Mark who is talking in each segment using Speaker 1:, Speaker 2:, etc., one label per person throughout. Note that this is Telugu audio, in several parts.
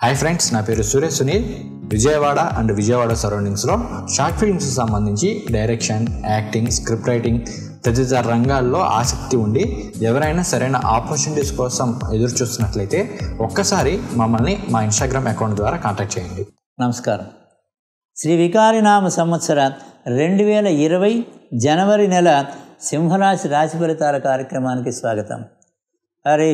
Speaker 1: హాయ్ ఫ్రెండ్స్ నా పేరు సురేష్ సునీల్ విజయవాడ అండ్ విజయవాడ సరౌండింగ్స్లో షార్ట్ ఫిల్మ్స్ సంబంధించి డైరెక్షన్ యాక్టింగ్ స్క్రిప్ట్ రైటింగ్ తదితర రంగాల్లో ఆసక్తి ఉండి ఎవరైనా సరైన ఆపర్చునిటీస్ కోసం ఎదురు చూస్తున్నట్లయితే ఒక్కసారి మమ్మల్ని మా ఇన్స్టాగ్రామ్ అకౌంట్ ద్వారా కాంటాక్ట్ చేయండి
Speaker 2: నమస్కారం శ్రీ వికారినామ సంవత్సర రెండు వేల ఇరవై జనవరి నెల సింహరాశి రాశి ఫలితాల కార్యక్రమానికి స్వాగతం హరి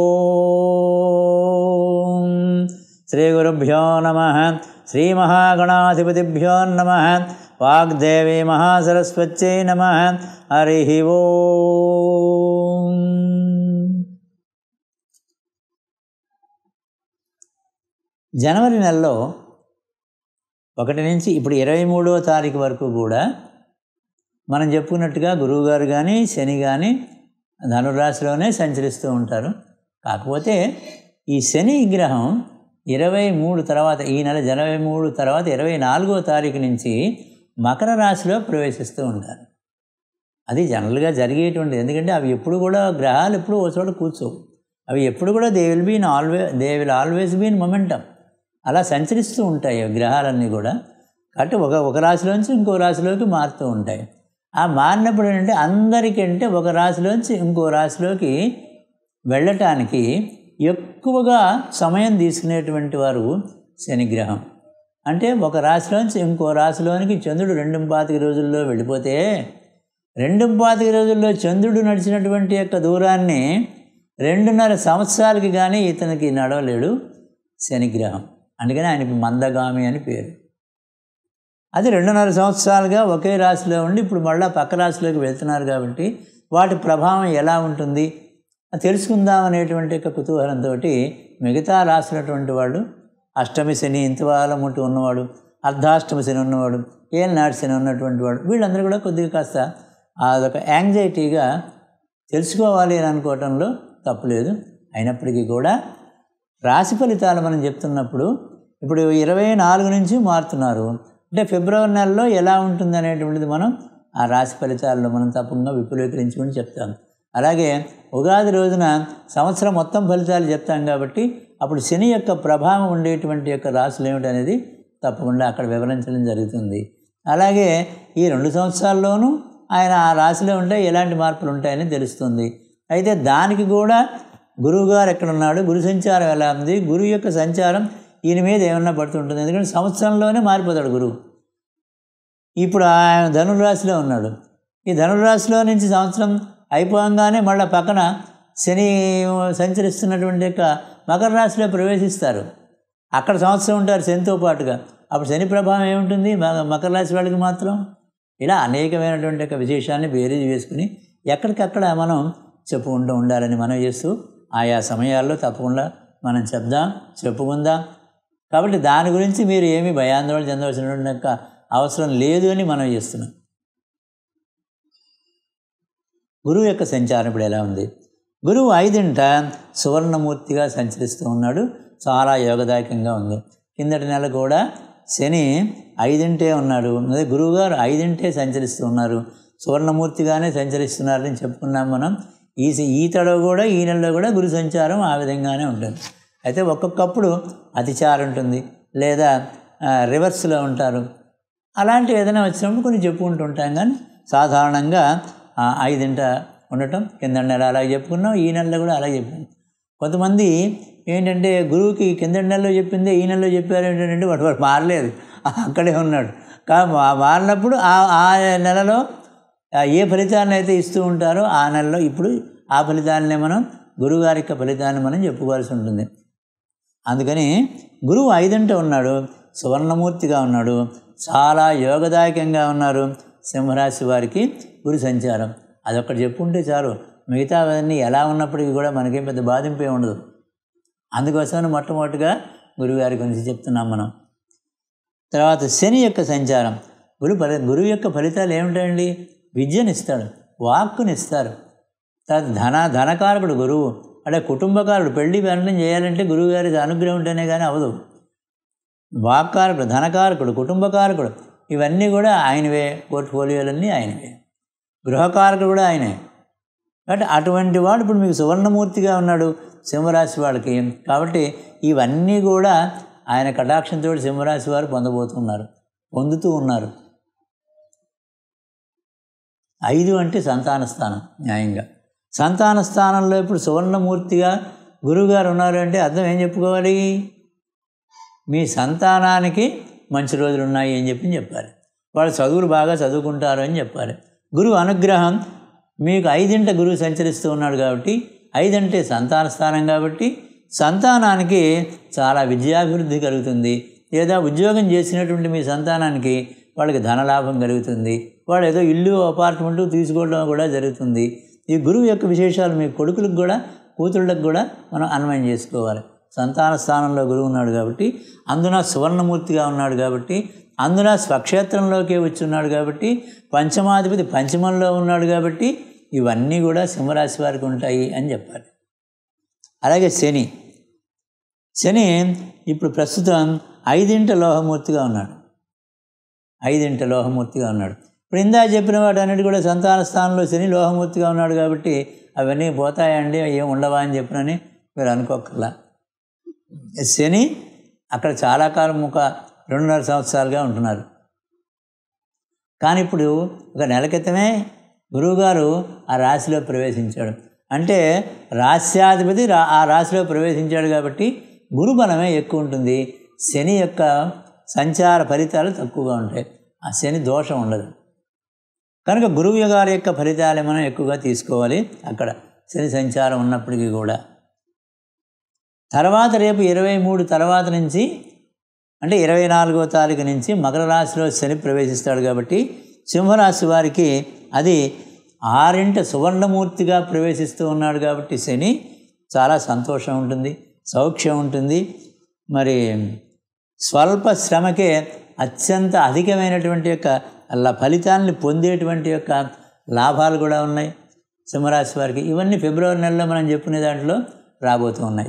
Speaker 2: ఓం శ్రీ గురుభ్యో నమ శ్రీ మహాగణాధిపతిభ్యో నమ వాగ్దేవి మహాసరస్వత్యై నమ హరి ఓం జనవరి నెలలో ఒకటి నుంచి ఇప్పుడు ఇరవై మూడవ తారీఖు వరకు కూడా మనం చెప్పుకున్నట్టుగా గురువుగారు కానీ శని కానీ ధనురాశిలోనే సంచరిస్తూ ఉంటారు కాకపోతే ఈ శని గ్రహం ఇరవై మూడు తర్వాత ఈ నెల జనవరి మూడు తర్వాత ఇరవై నాలుగో తారీఖు నుంచి మకర రాశిలో ప్రవేశిస్తూ ఉంటారు అది జనరల్గా జరిగేటువంటిది ఎందుకంటే అవి ఎప్పుడు కూడా గ్రహాలు ఎప్పుడు ఒక చోట కూర్చోవు అవి ఎప్పుడు కూడా they will been always they will always been momentum అలా సంచరిస్తూ ఉంటాయి ఆ గ్రహాలన్నీ కూడా కాబట్టి ఒక ఒక రాశిలోంచి ఇంకో రాశిలోకి మారుతూ ఉంటాయి ఆ మారినప్పుడు ఏంటంటే అందరికంటే ఒక రాశిలోంచి ఇంకో రాశిలోకి వెళ్ళటానికి ఎక్కువగా సమయం తీసుకునేటువంటి వారు శనిగ్రహం అంటే ఒక రాశిలోంచి ఇంకో రాశిలోనికి చంద్రుడు రెండు పాతిక రోజుల్లో వెళ్ళిపోతే రెండు పాతిక రోజుల్లో చంద్రుడు నడిచినటువంటి యొక్క దూరాన్ని రెండున్నర సంవత్సరాలకి కానీ ఇతనికి నడవలేడు శనిగ్రహం అందుకని ఆయనకి మందగామి అని పేరు అది రెండున్నర సంవత్సరాలుగా ఒకే రాశిలో ఉండి ఇప్పుడు మళ్ళీ పక్క రాశిలోకి వెళ్తున్నారు కాబట్టి వాటి ప్రభావం ఎలా ఉంటుంది తెలుసుకుందాం అనేటువంటి యొక్క కుతూహలంతో మిగతా రాసినటువంటి వాళ్ళు అష్టమి శని ఇంతవాల ముట్టు ఉన్నవాడు అర్ధాష్టమి శని ఉన్నవాడు ఏళ్ళనాటి శని ఉన్నటువంటి వాడు వీళ్ళందరూ కూడా కొద్దిగా కాస్త అదొక యాంగ్జైటీగా తెలుసుకోవాలి అని అనుకోవటంలో తప్పులేదు అయినప్పటికీ కూడా రాశి ఫలితాలు మనం చెప్తున్నప్పుడు ఇప్పుడు ఇరవై నాలుగు నుంచి మారుతున్నారు అంటే ఫిబ్రవరి నెలలో ఎలా ఉంటుంది అనేటువంటిది మనం ఆ రాశి ఫలితాలను మనం తప్పకుండా విపులీకరించుకొని చెప్తాం అలాగే ఉగాది రోజున సంవత్సరం మొత్తం ఫలితాలు చెప్తాం కాబట్టి అప్పుడు శని యొక్క ప్రభావం ఉండేటువంటి యొక్క రాశులు ఏమిటనేది తప్పకుండా అక్కడ వివరించడం జరుగుతుంది అలాగే ఈ రెండు సంవత్సరాల్లోనూ ఆయన ఆ రాశిలో ఉంటే ఎలాంటి మార్పులు ఉంటాయని తెలుస్తుంది అయితే దానికి కూడా గురువుగారు ఎక్కడ ఉన్నాడు గురు సంచారం ఎలా ఉంది గురువు యొక్క సంచారం ఈయన మీద ఏమన్నా పడుతుంటుంది ఎందుకంటే సంవత్సరంలోనే మారిపోతాడు గురువు ఇప్పుడు ఆయన ధనురాశిలో ఉన్నాడు ఈ ధనురాశిలో నుంచి సంవత్సరం అయిపోగానే మళ్ళీ పక్కన శని సంచరిస్తున్నటువంటి యొక్క మకర రాశిలో ప్రవేశిస్తారు అక్కడ సంవత్సరం ఉంటారు శనితో పాటుగా అప్పుడు శని ప్రభావం ఏముంటుంది మకర రాశి వాళ్ళకి మాత్రం ఇలా అనేకమైనటువంటి యొక్క విశేషాన్ని బేరీజ్ వేసుకుని ఎక్కడికక్కడ మనం చెప్పుకుంటూ ఉండాలని మనం చేస్తూ ఆయా సమయాల్లో తప్పకుండా మనం చెప్దాం చెప్పుకుందాం కాబట్టి దాని గురించి మీరు ఏమీ భయాందోళన చెందవలసినటువంటి యొక్క అవసరం లేదు అని మనం చేస్తున్నాం గురువు యొక్క సంచారం ఇప్పుడు ఎలా ఉంది గురువు ఐదింట సువర్ణమూర్తిగా సంచరిస్తూ ఉన్నాడు చాలా యోగదాయకంగా ఉంది కిందటి నెల కూడా శని ఐదింటే ఉన్నాడు అదే గురువుగారు ఐదింటే సంచరిస్తూ ఉన్నారు సువర్ణమూర్తిగానే సంచరిస్తున్నారని చెప్పుకున్నాం మనం ఈ ఈ తడవ కూడా ఈ నెలలో కూడా గురు సంచారం ఆ విధంగానే ఉంటుంది అయితే ఒక్కొక్కప్పుడు అతిచారం ఉంటుంది లేదా రివర్స్లో ఉంటారు అలాంటివి ఏదైనా వచ్చినప్పుడు కొన్ని చెప్పుకుంటూ ఉంటాం కానీ సాధారణంగా ఐదింట ఉండటం కింద నెల అలాగే చెప్పుకున్నాం ఈ నెలలో కూడా అలాగే చెప్పాను కొంతమంది ఏంటంటే గురువుకి కింద నెలలో చెప్పిందే ఈ నెలలో చెప్పారు ఏంటంటే వాడు వాడు మారలేదు అక్కడే ఉన్నాడు కా మారినప్పుడు ఆ నెలలో ఏ ఫలితాన్ని అయితే ఇస్తూ ఉంటారో ఆ నెలలో ఇప్పుడు ఆ ఫలితాలనే మనం గురువుగారి యొక్క ఫలితాన్ని మనం చెప్పుకోవాల్సి ఉంటుంది అందుకని గురువు ఐదంట ఉన్నాడు సువర్ణమూర్తిగా ఉన్నాడు చాలా యోగదాయకంగా ఉన్నారు సింహరాశి వారికి గురు సంచారం అదొక్కటి చెప్పుంటే చాలు మిగతా అవన్నీ ఎలా ఉన్నప్పటికీ కూడా మనకేం పెద్ద బాధింపే ఉండదు అందుకోసమని మొట్టమొదటిగా గురువుగారి గురించి చెప్తున్నాం మనం తర్వాత శని యొక్క సంచారం గురు ఫలి గురువు యొక్క ఫలితాలు ఏమిటండి విద్యనిస్తాడు వాక్కునిస్తారు తర్వాత ధన ధనకారకుడు గురువు అంటే కుటుంబకారుడు పెళ్లి వెంటనే చేయాలంటే గురువుగారి అనుగ్రహం ఉంటేనే కానీ అవదు వాక్కారకుడు ధనకారకుడు కుటుంబకారకుడు ఇవన్నీ కూడా ఆయనవే పోర్ట్ఫోలియోలన్నీ ఆయనవే గృహకారకుడు కూడా ఆయనే కాబట్టి అటువంటి వాడు ఇప్పుడు మీకు సువర్ణమూర్తిగా ఉన్నాడు సింహరాశి వాళ్ళకి కాబట్టి ఇవన్నీ కూడా ఆయన కటాక్షంతో సింహరాశి వారు పొందబోతున్నారు పొందుతూ ఉన్నారు ఐదు అంటే సంతాన స్థానం న్యాయంగా సంతాన స్థానంలో ఇప్పుడు సువర్ణమూర్తిగా గురువుగారు ఉన్నారు అంటే అర్థం ఏం చెప్పుకోవాలి మీ సంతానానికి మంచి రోజులు ఉన్నాయి అని చెప్పి చెప్పాలి వాళ్ళు చదువులు బాగా చదువుకుంటారు అని చెప్పాలి గురువు అనుగ్రహం మీకు ఐదింట గురువు సంచరిస్తూ ఉన్నాడు కాబట్టి ఐదంటే సంతాన స్థానం కాబట్టి సంతానానికి చాలా విద్యాభివృద్ధి కలుగుతుంది లేదా ఉద్యోగం చేసినటువంటి మీ సంతానానికి వాళ్ళకి ధనలాభం కలుగుతుంది వాడు ఏదో ఇల్లు అపార్ట్మెంటు తీసుకోవడం కూడా జరుగుతుంది ఈ గురువు యొక్క విశేషాలు మీ కొడుకులకు కూడా కూతుళ్ళకు కూడా మనం అన్వయం చేసుకోవాలి సంతాన స్థానంలో గురువు ఉన్నాడు కాబట్టి అందున సువర్ణమూర్తిగా ఉన్నాడు కాబట్టి అందున స్వక్షేత్రంలోకే వచ్చి ఉన్నాడు కాబట్టి పంచమాధిపతి పంచమంలో ఉన్నాడు కాబట్టి ఇవన్నీ కూడా సింహరాశి వారికి ఉంటాయి అని చెప్పాలి అలాగే శని శని ఇప్పుడు ప్రస్తుతం ఐదింట లోహమూర్తిగా ఉన్నాడు ఐదింట లోహమూర్తిగా ఉన్నాడు ఇప్పుడు ఇందా చెప్పిన వాటి అన్నిటి కూడా సంతాన స్థానంలో శని లోహమూర్తిగా ఉన్నాడు కాబట్టి అవన్నీ పోతాయండి ఏం ఉండవా అని చెప్పినని మీరు అనుకోకర్లా శని అక్కడ చాలా కాలం ఒక రెండున్నర సంవత్సరాలుగా ఉంటున్నారు కానీ ఇప్పుడు ఒక నెల క్రితమే గురువుగారు ఆ రాశిలో ప్రవేశించాడు అంటే రాశ్యాధిపతి రా ఆ రాశిలో ప్రవేశించాడు కాబట్టి గురుబలమే ఎక్కువ ఉంటుంది శని యొక్క సంచార ఫలితాలు తక్కువగా ఉంటాయి ఆ శని దోషం ఉండదు కనుక గురువు గారి యొక్క ఫలితాలు మనం ఎక్కువగా తీసుకోవాలి అక్కడ శని సంచారం ఉన్నప్పటికీ కూడా తర్వాత రేపు ఇరవై మూడు తర్వాత నుంచి అంటే ఇరవై నాలుగో తారీఖు నుంచి మకర రాశిలో శని ప్రవేశిస్తాడు కాబట్టి సింహరాశి వారికి అది ఆరింట సువర్ణమూర్తిగా ప్రవేశిస్తూ ఉన్నాడు కాబట్టి శని చాలా సంతోషం ఉంటుంది సౌఖ్యం ఉంటుంది మరి స్వల్ప శ్రమకే అత్యంత అధికమైనటువంటి యొక్క ల ఫలితాన్ని పొందేటువంటి యొక్క లాభాలు కూడా ఉన్నాయి సింహరాశి వారికి ఇవన్నీ ఫిబ్రవరి నెలలో మనం చెప్పుకునే దాంట్లో రాబోతూ ఉన్నాయి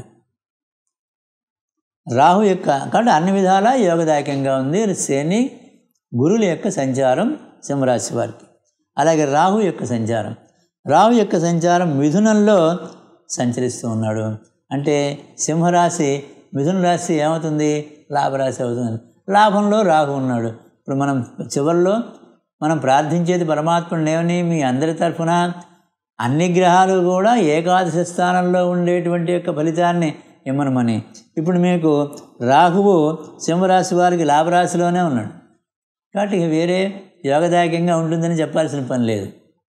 Speaker 2: రాహు యొక్క కాబట్టి అన్ని విధాలా యోగదాయకంగా ఉంది శని గురువుల యొక్క సంచారం సింహరాశి వారికి అలాగే రాహు యొక్క సంచారం రాహు యొక్క సంచారం మిథునంలో సంచరిస్తూ ఉన్నాడు అంటే సింహరాశి మిథున రాశి ఏమవుతుంది లాభరాశి అవుతుంది లాభంలో రాహు ఉన్నాడు ఇప్పుడు మనం చివరిలో మనం ప్రార్థించేది పరమాత్మను ఏమని మీ అందరి తరఫున అన్ని గ్రహాలు కూడా ఏకాదశి స్థానంలో ఉండేటువంటి యొక్క ఫలితాన్ని ఇమ్మనమని ఇప్పుడు మీకు రాహువు సింహరాశి వారికి లాభరాశిలోనే ఉన్నాడు కాబట్టి ఇక వేరే యోగదాయకంగా ఉంటుందని చెప్పాల్సిన పని లేదు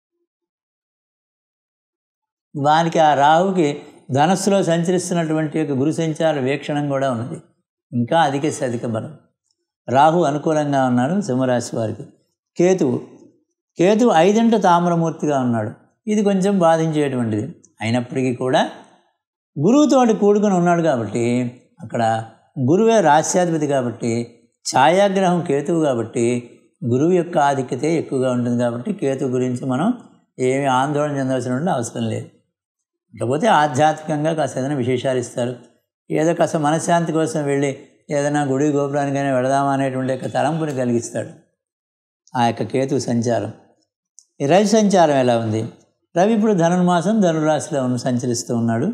Speaker 2: వానికి ఆ రాహుకి ధనస్సులో సంచరిస్తున్నటువంటి యొక్క గురు సంచార వీక్షణం కూడా ఉన్నది ఇంకా అధిక అధిక బలం రాహు అనుకూలంగా ఉన్నాడు సింహరాశి వారికి కేతువు కేతువు ఐదింట తామ్రమూర్తిగా ఉన్నాడు ఇది కొంచెం బాధించేటువంటిది అయినప్పటికీ కూడా గురువుతోటి కూడుకుని ఉన్నాడు కాబట్టి అక్కడ గురువే రాశ్యాధిపతి కాబట్టి ఛాయాగ్రహం కేతువు కాబట్టి గురువు యొక్క ఆధిక్యతే ఎక్కువగా ఉంటుంది కాబట్టి కేతు గురించి మనం ఏమి ఆందోళన చెందవలసిన అవసరం లేదు ఇకపోతే ఆధ్యాత్మికంగా కాస్త ఏదైనా విశేషాలు ఇస్తారు ఏదో కాస్త మనశ్శాంతి కోసం వెళ్ళి ఏదైనా గుడి గోపురానికైనా వెళదామా అనేటువంటి యొక్క తలంపుని కలిగిస్తాడు ఆ యొక్క కేతు సంచారం ఈ రవి సంచారం ఎలా ఉంది రవి ఇప్పుడు ధనుర్మాసం ధనురాశిలో ఉన్న సంచరిస్తూ ఉన్నాడు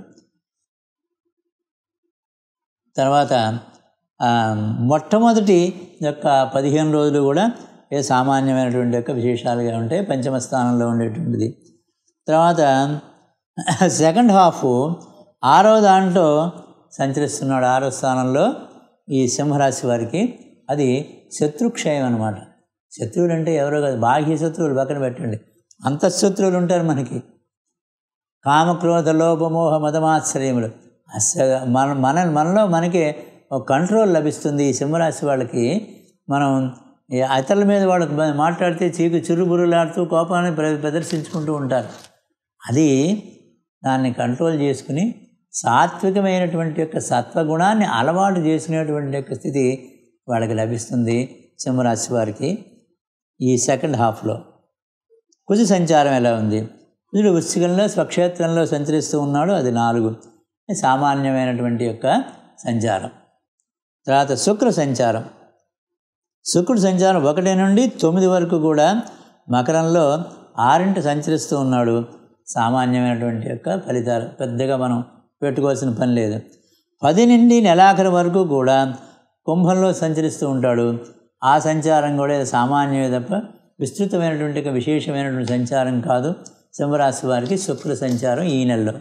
Speaker 2: తర్వాత మొట్టమొదటి యొక్క పదిహేను రోజులు కూడా ఏ సామాన్యమైనటువంటి యొక్క విశేషాలుగా ఉంటాయి పంచమ స్థానంలో ఉండేటువంటిది తర్వాత సెకండ్ హాఫ్ ఆరో దాంట్లో సంచరిస్తున్నాడు ఆరో స్థానంలో ఈ సింహరాశి వారికి అది శత్రుక్షయం అనమాట శత్రువులు అంటే ఎవరో కాదు బాహ్య శత్రువులు పక్కన పెట్టండి అంతఃశత్రువులు ఉంటారు మనకి కామక్రోధ లోపమోహ మదమాశ్చర్యములు అసలు మన మన మనలో మనకి ఒక కంట్రోల్ లభిస్తుంది ఈ సింహరాశి వాళ్ళకి మనం ఇతరుల మీద వాళ్ళకి మాట్లాడితే చీకు చిరుబురులాడుతూ కోపాన్ని ప్రదర్శించుకుంటూ ఉంటారు అది దాన్ని కంట్రోల్ చేసుకుని సాత్వికమైనటువంటి యొక్క సత్వగుణాన్ని అలవాటు చేసుకునేటువంటి యొక్క స్థితి వాళ్ళకి లభిస్తుంది సింహరాశి వారికి ఈ సెకండ్ హాఫ్లో కుజ సంచారం ఎలా ఉంది కుజుడు వృశ్చికంలో స్వక్షేత్రంలో సంచరిస్తూ ఉన్నాడు అది నాలుగు సామాన్యమైనటువంటి యొక్క సంచారం తర్వాత శుక్ర సంచారం శుక్రుడు సంచారం ఒకటి నుండి తొమ్మిది వరకు కూడా మకరంలో ఆరింట సంచరిస్తూ ఉన్నాడు సామాన్యమైనటువంటి యొక్క ఫలితాలు పెద్దగా మనం పెట్టుకోవాల్సిన పని లేదు పది నుండి నెలాఖరు వరకు కూడా కుంభంలో సంచరిస్తూ ఉంటాడు ఆ సంచారం కూడా ఇది సామాన్యమే తప్ప విస్తృతమైనటువంటి ఒక విశేషమైనటువంటి సంచారం కాదు సింహరాశి వారికి శుక్ర సంచారం ఈ నెలలో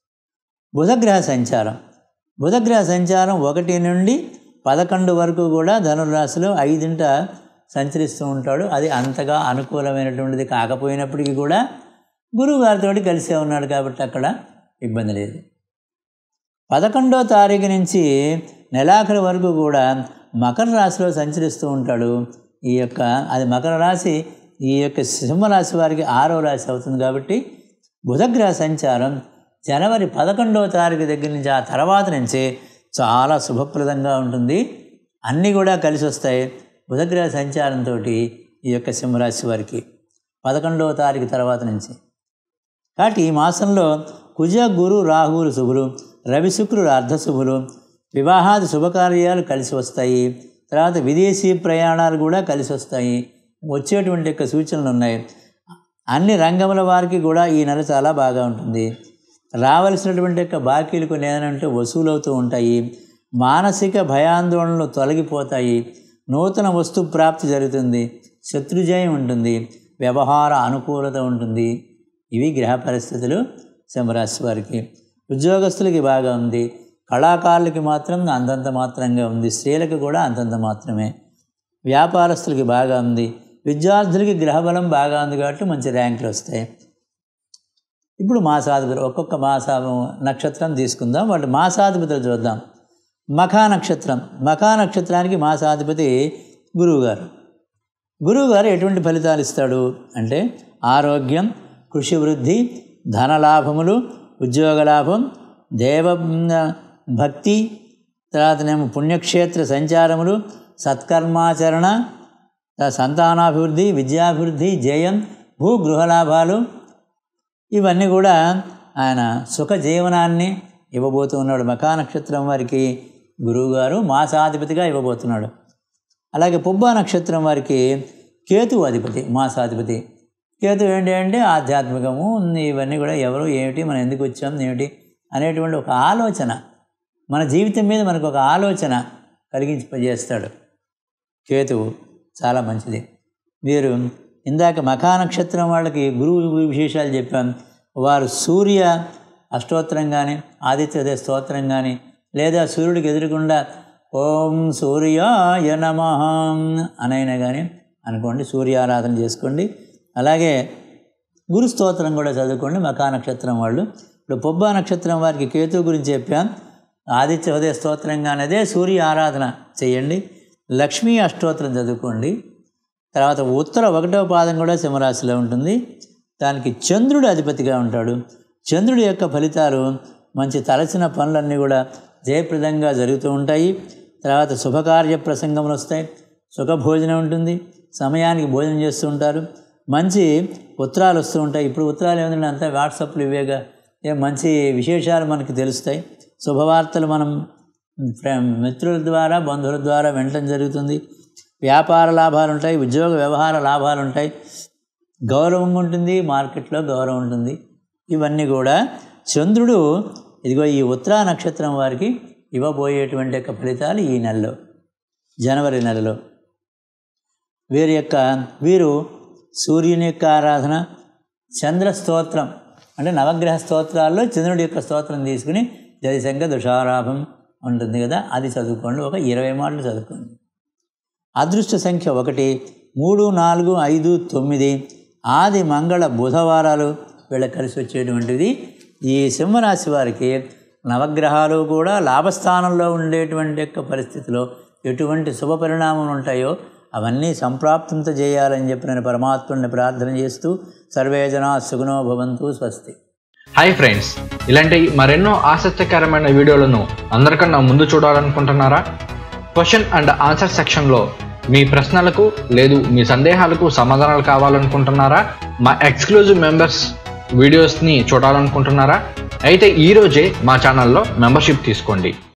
Speaker 2: బుధగ్రహ సంచారం బుధగ్రహ సంచారం ఒకటి నుండి పదకొండు వరకు కూడా ధనుర్రాశిలో ఐదింట సంచరిస్తూ ఉంటాడు అది అంతగా అనుకూలమైనటువంటిది కాకపోయినప్పటికీ కూడా గురువు గారితో కలిసే ఉన్నాడు కాబట్టి అక్కడ ఇబ్బంది లేదు పదకొండో తారీఖు నుంచి నెలాఖరు వరకు కూడా మకర రాశిలో సంచరిస్తూ ఉంటాడు ఈ యొక్క అది మకర రాశి ఈ యొక్క సింహరాశి వారికి ఆరో రాశి అవుతుంది కాబట్టి బుధగ్రహ సంచారం జనవరి పదకొండవ తారీఖు దగ్గర నుంచి ఆ తర్వాత నుంచి చాలా శుభప్రదంగా ఉంటుంది అన్నీ కూడా కలిసి వస్తాయి బుధగ్రహ సంచారంతో ఈ యొక్క సింహరాశి వారికి పదకొండవ తారీఖు తర్వాత నుంచి కాబట్టి ఈ మాసంలో కుజ గురు రాహువులు శుభులు రవి శుక్రుడు అర్ధశుభులు వివాహాది శుభకార్యాలు కలిసి వస్తాయి తర్వాత విదేశీ ప్రయాణాలు కూడా కలిసి వస్తాయి వచ్చేటువంటి యొక్క సూచనలు ఉన్నాయి అన్ని రంగముల వారికి కూడా ఈ నెల చాలా బాగా ఉంటుంది రావలసినటువంటి యొక్క బాకీలు కొన్ని ఏదంటే వసూలవుతూ ఉంటాయి మానసిక భయాందోళనలు తొలగిపోతాయి నూతన వస్తు ప్రాప్తి జరుగుతుంది శత్రుజయం ఉంటుంది వ్యవహార అనుకూలత ఉంటుంది ఇవి గ్రహ పరిస్థితులు సింహరాశి వారికి ఉద్యోగస్తులకి బాగా ఉంది కళాకారులకి మాత్రం అంతంత మాత్రంగా ఉంది స్త్రీలకు కూడా అంతంత మాత్రమే వ్యాపారస్తులకి బాగా ఉంది విద్యార్థులకి గ్రహబలం బాగా ఉంది కాబట్టి మంచి ర్యాంకులు వస్తాయి ఇప్పుడు మాసాధిపతులు ఒక్కొక్క మాస నక్షత్రం తీసుకుందాం వాటి మాసాధిపతులు చూద్దాం మఖా నక్షత్రం మఖా నక్షత్రానికి మాసాధిపతి గురువుగారు గురువుగారు ఎటువంటి ఫలితాలు ఇస్తాడు అంటే ఆరోగ్యం కృషి వృద్ధి ధనలాభములు ఉద్యోగ లాభం దేవ భక్తి తర్వాతనేమో పుణ్యక్షేత్ర సంచారములు సత్కర్మాచరణ సంతానాభివృద్ధి విద్యాభివృద్ధి జయం భూగృహ లాభాలు ఇవన్నీ కూడా ఆయన సుఖ జీవనాన్ని ఇవ్వబోతున్నాడు మకా నక్షత్రం వారికి గురువుగారు మాసాధిపతిగా ఇవ్వబోతున్నాడు అలాగే పుబ్బా నక్షత్రం వారికి కేతు అధిపతి మాసాధిపతి కేతు ఏంటి అంటే ఆధ్యాత్మికము ఇవన్నీ కూడా ఎవరు ఏమిటి మనం ఎందుకు వచ్చాం ఏమిటి అనేటువంటి ఒక ఆలోచన మన జీవితం మీద మనకు ఒక ఆలోచన కలిగించేస్తాడు కేతువు చాలా మంచిది వీరు ఇందాక మఖా నక్షత్రం వాళ్ళకి గురువు విశేషాలు చెప్పాం వారు సూర్య అష్టోత్తరం కానీ ఆదిత్యోదయ స్తోత్రం కానీ లేదా సూర్యుడికి ఎదురకుండా ఓం సూర్యాయ నమ అనైనా కానీ అనుకోండి సూర్యారాధన చేసుకోండి అలాగే గురు స్తోత్రం కూడా చదువుకోండి మకా నక్షత్రం వాళ్ళు ఇప్పుడు పొబ్బా నక్షత్రం వారికి కేతు గురించి చెప్పాం ఆదిత్య ఉదయ స్తోత్రం కానీ అదే సూర్య ఆరాధన చేయండి లక్ష్మీ అష్టోత్తరం చదువుకోండి తర్వాత ఉత్తర ఒకటవ పాదం కూడా సింహరాశిలో ఉంటుంది దానికి చంద్రుడు అధిపతిగా ఉంటాడు చంద్రుడి యొక్క ఫలితాలు మంచి తలచిన పనులన్నీ కూడా జయప్రదంగా జరుగుతూ ఉంటాయి తర్వాత శుభకార్య ప్రసంగములు వస్తాయి సుఖభోజనం ఉంటుంది సమయానికి భోజనం చేస్తూ ఉంటారు మంచి ఉత్తరాలు వస్తూ ఉంటాయి ఇప్పుడు ఉత్తరాలు ఏమిటంటే అంతా వాట్సాప్లు ఇవేగా ఏ మంచి విశేషాలు మనకి తెలుస్తాయి శుభవార్తలు మనం మిత్రుల ద్వారా బంధువుల ద్వారా వినటం జరుగుతుంది వ్యాపార లాభాలు ఉంటాయి ఉద్యోగ వ్యవహార లాభాలు ఉంటాయి గౌరవం ఉంటుంది మార్కెట్లో గౌరవం ఉంటుంది ఇవన్నీ కూడా చంద్రుడు ఇదిగో ఈ ఉత్తరా నక్షత్రం వారికి ఇవ్వబోయేటువంటి యొక్క ఫలితాలు ఈ నెలలో జనవరి నెలలో వీరి యొక్క వీరు సూర్యుని యొక్క ఆరాధన చంద్ర స్తోత్రం అంటే నవగ్రహ స్తోత్రాల్లో చంద్రుడి యొక్క స్తోత్రం తీసుకుని జయశంక దుషారాభం ఉంటుంది కదా అది చదువుకోండి ఒక ఇరవై మాటలు చదువుకోండి అదృష్ట సంఖ్య ఒకటి మూడు నాలుగు ఐదు తొమ్మిది ఆది మంగళ బుధవారాలు వీళ్ళ కలిసి వచ్చేటువంటిది ఈ సింహరాశి వారికి నవగ్రహాలు కూడా లాభస్థానంలో ఉండేటువంటి యొక్క పరిస్థితిలో ఎటువంటి శుభ పరిణామాలు ఉంటాయో అవన్నీ సంప్రాప్తంత చేయాలని చెప్పి నేను పరమాత్ముడిని ప్రార్థన చేస్తూ సర్వే జనా సుగుణో భవంతు స్వస్తి
Speaker 1: హాయ్ ఫ్రెండ్స్ ఇలాంటి మరెన్నో ఆసక్తికరమైన వీడియోలను అందరికన్నా ముందు చూడాలనుకుంటున్నారా క్వశ్చన్ అండ్ ఆన్సర్ సెక్షన్లో మీ ప్రశ్నలకు లేదు మీ సందేహాలకు సమాధానాలు కావాలనుకుంటున్నారా మా ఎక్స్క్లూజివ్ మెంబర్స్ వీడియోస్ని చూడాలనుకుంటున్నారా అయితే ఈరోజే మా ఛానల్లో మెంబర్షిప్ తీసుకోండి